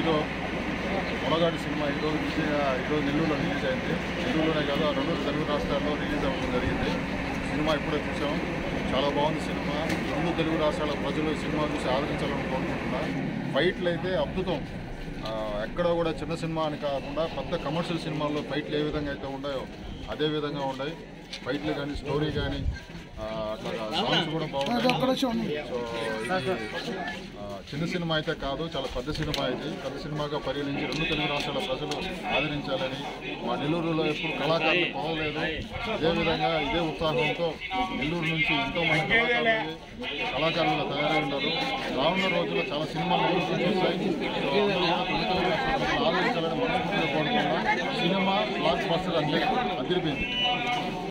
hero మొలగాడి cinema ఈరోజు విజయ- ఈరోజు నెల్లూరులో రిలీజ్ అయింది నెల్లూరులోనే కాదు ఆ రెండు తెలుగు రాష్ట్రాల్లో రిలీజ్ అవ్వడం జరిగింది సినిమా ఇప్పుడే చూసాం చాలా బాగుంది సినిమా రెండు తెలుగు రాష్ట్రాల ప్రజలు ఈ సినిమా చూసి ఆదరించాలని కోరుకుంటున్నా ఫైట్లు అయితే అద్భుతం ఆ, ఎక్కడ కూడా చిన్న సినిమా అని కాకుండా పెద్ద కమర్షియల్ సినిమాల్లో ఫైట్లు ఏ విధంగా అయితే ఉన్నాయో అదే విధంగా ఉన్నాయి ఫైట్లు కానీ స్టోరీ కానీ అట్లా సాంగ్స్ కూడా బాగున్నాయి సో ఇది ఆ, చిన్న సినిమా అయితే కాదు చాలా పెద్ద సినిమా ఇది పెద్ద సినిమాగా పరిగణించి రెండు తెలుగు రాష్ట్రాల ప్రజలు ఆదరించాలని మా నెల్లూరులో ఎప్పుడు కళాకారులు పోవలేదు అదేవిధంగా ఇదే ఉత్సాహంతో నెల్లూరు నుంచి ఎంతో మంది కళాకారులు కళాకారులు తయారై ఉన్నారు రానున్న రోజుల్లో చాలా సినిమాలు నెల్లూరు నుంచి వస్తాయి సో అందరూ కూడా రెండు తెలుగు రాష్ట్రాల ప్రజలు ఆదరించాలని మనస్ఫూర్తిగా కోరుకుంటున్నా సినిమా బ్లాక్ బస్టర్ అంటే అదిరిపోయింది